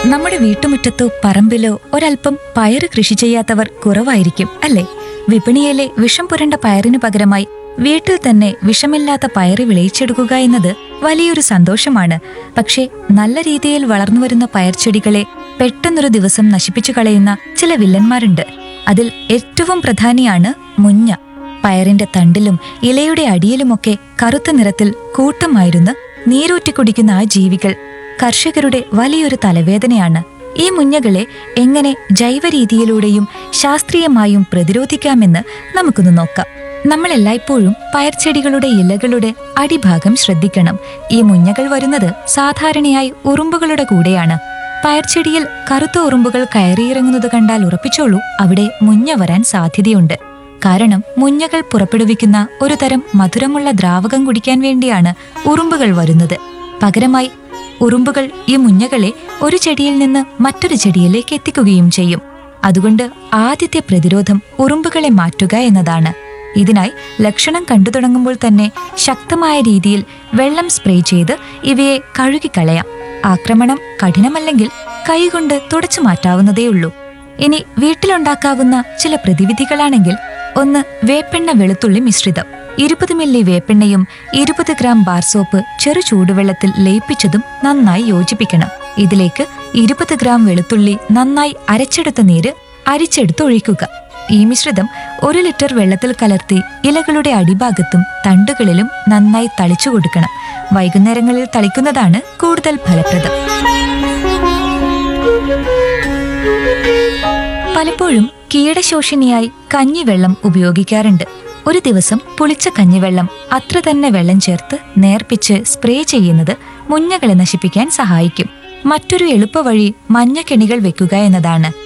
നമ്മുടെ വീട്ടുമുറ്റത്തോ പറമ്പിലോ ഒരൽപ്പം പയറ് കൃഷി ചെയ്യാത്തവർ കുറവായിരിക്കും അല്ലേ വിപണിയിലെ വിഷം പുരണ്ട പയറിനു പകരമായി വീട്ടിൽ തന്നെ വിഷമില്ലാത്ത പയറ് വിളയിച്ചെടുക്കുക എന്നത് വലിയൊരു സന്തോഷമാണ് പക്ഷേ നല്ല രീതിയിൽ വളർന്നുവരുന്ന പയർച്ചെടികളെ പെട്ടെന്നൊരു ദിവസം നശിപ്പിച്ചു കളയുന്ന ചില വില്ലന്മാരുണ്ട് അതിൽ ഏറ്റവും പ്രധാനിയാണ് മുഞ്ഞ പയറിന്റെ തണ്ടിലും ഇലയുടെ അടിയിലുമൊക്കെ കറുത്ത നിറത്തിൽ കൂട്ടമായിരുന്ന് നീരൂറ്റി കുടിക്കുന്ന ആ ജീവികൾ കർഷകരുടെ വലിയൊരു തലവേദനയാണ് ഈ മുഞ്ഞകളെ എങ്ങനെ ജൈവ രീതിയിലൂടെയും ശാസ്ത്രീയമായും പ്രതിരോധിക്കാമെന്ന് നമുക്കൊന്ന് നോക്കാം നമ്മൾ എല്ലായ്പ്പോഴും പയർച്ചെടികളുടെ ഇലകളുടെ അടിഭാഗം ശ്രദ്ധിക്കണം ഈ മുഞ്ഞകൾ വരുന്നത് സാധാരണയായി ഉറുമ്പുകളുടെ കൂടെയാണ് പയർച്ചെടിയിൽ കറുത്ത ഉറുമ്പുകൾ കയറിയിറങ്ങുന്നത് കണ്ടാൽ ഉറപ്പിച്ചോളൂ അവിടെ മുഞ്ഞ വരാൻ സാധ്യതയുണ്ട് കാരണം മുഞ്ഞകൾ പുറപ്പെടുവിക്കുന്ന ഒരു തരം മധുരമുള്ള ദ്രാവകം കുടിക്കാൻ വേണ്ടിയാണ് ഉറുമ്പുകൾ വരുന്നത് പകരമായി ഉറുമ്പുകൾ ഈ മുഞ്ഞകളെ ഒരു ചെടിയിൽ നിന്ന് മറ്റൊരു ചെടിയിലേക്ക് എത്തിക്കുകയും ചെയ്യും അതുകൊണ്ട് ആദ്യത്തെ പ്രതിരോധം ഉറുമ്പുകളെ മാറ്റുക എന്നതാണ് ഇതിനായി ലക്ഷണം കണ്ടു തുടങ്ങുമ്പോൾ തന്നെ ശക്തമായ രീതിയിൽ വെള്ളം സ്പ്രേ ചെയ്ത് ഇവയെ കഴുകിക്കളയാം ആക്രമണം കഠിനമല്ലെങ്കിൽ കൈകൊണ്ട് തുടച്ചു മാറ്റാവുന്നതേയുള്ളൂ ഇനി വീട്ടിലുണ്ടാക്കാവുന്ന ചില പ്രതിവിധികളാണെങ്കിൽ ഒന്ന് വേപ്പെണ്ണ വെളുത്തുള്ളി മിശ്രിതം ഇരുപത് മില്ലി വേപ്പെണ്ണയും ഇരുപത് ഗ്രാം ബാർ സോപ്പ് ചെറു ചൂടുവെള്ളത്തിൽ ലയിപ്പിച്ചതും നന്നായി യോജിപ്പിക്കണം ഇതിലേക്ക് ഇരുപത് ഗ്രാം വെളുത്തുള്ളി നന്നായി അരച്ചെടുത്ത നീര് അരിച്ചെടുത്ത് ഒഴിക്കുക ഈ മിശ്രിതം ഒരു ലിറ്റർ വെള്ളത്തിൽ കലർത്തി ഇലകളുടെ അടിഭാഗത്തും തണ്ടുകളിലും നന്നായി തളിച്ചു കൊടുക്കണം വൈകുന്നേരങ്ങളിൽ തളിക്കുന്നതാണ് കൂടുതൽ ഫലപ്രദം പലപ്പോഴും കീടശോഷിനിയായി കഞ്ഞിവെള്ളം ഉപയോഗിക്കാറുണ്ട് ഒരു ദിവസം പുളിച്ച കഞ്ഞിവെള്ളം അത്ര തന്നെ വെള്ളം ചേർത്ത് നേർപ്പിച്ച് സ്പ്രേ ചെയ്യുന്നത് മുഞ്ഞകളെ നശിപ്പിക്കാൻ സഹായിക്കും മറ്റൊരു എളുപ്പവഴി മഞ്ഞക്കെണികൾ വെക്കുക എന്നതാണ്